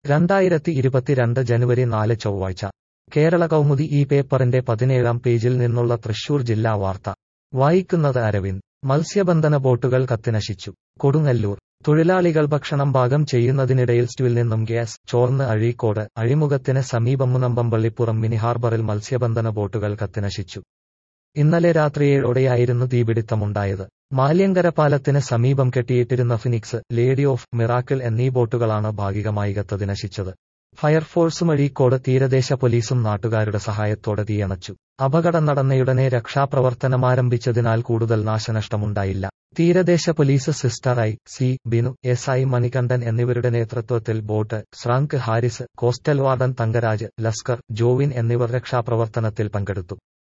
രണ്ടായിരത്തി ഇരുപത്തിരണ്ട് ജനുവരി നാല് ചൊവ്വാഴ്ച കേരള കൗമുദി ഈ പേപ്പറിന്റെ പതിനേഴാം പേജിൽ നിന്നുള്ള തൃശൂർ ജില്ലാ വാർത്ത വായിക്കുന്നത് അരവിന്ദ് മത്സ്യബന്ധന ബോട്ടുകൾ കത്തിനശിച്ചു കൊടുങ്ങല്ലൂർ തൊഴിലാളികൾ ഭക്ഷണം പാകം ചെയ്യുന്നതിനിടയിൽ സ്റ്റ്വിൽ നിന്നും ഗ്യാസ് ചോർന്ന് അഴീക്കോട് അഴിമുഖത്തിന് സമീപം മുനമ്പമ്പള്ളിപ്പുറം മിനി ഹാർബറിൽ മത്സ്യബന്ധന ബോട്ടുകൾ കത്തിനശിച്ചു ഇന്നലെ രാത്രി ഏഴോടെയായിരുന്നു തീപിടുത്തമുണ്ടായത് മാല്യങ്കര പാലത്തിന് സമീപം കെട്ടിയിട്ടിരുന്ന ഫിനിക്സ് ലേഡി ഓഫ് മിറാക്കിൾ എന്നീ ബോട്ടുകളാണ് ഭാഗികമായി കത്തതിനശിച്ചത് ഫയർഫോഴ്സും അഴീക്കോട് തീരദേശ പോലീസും നാട്ടുകാരുടെ സഹായത്തോടെ തീയണച്ചു അപകടം നടന്നയുടനെ രക്ഷാപ്രവർത്തനം ആരംഭിച്ചതിനാൽ കൂടുതൽ നാശനഷ്ടമുണ്ടായില്ല തീരദേശ police sister I C Binu S I Manikandan എന്നിവരുടെ നേതൃത്വത്തിൽ ബോട്ട് ശ്രാങ്ക് ഹാരിസ് കോസ്റ്റൽ വാർഡൻ തങ്കരാജ് ലസ്കർ ജോവിൻ എന്നിവർ രക്ഷാപ്രവർത്തനത്തിൽ പങ്കെടുത്തു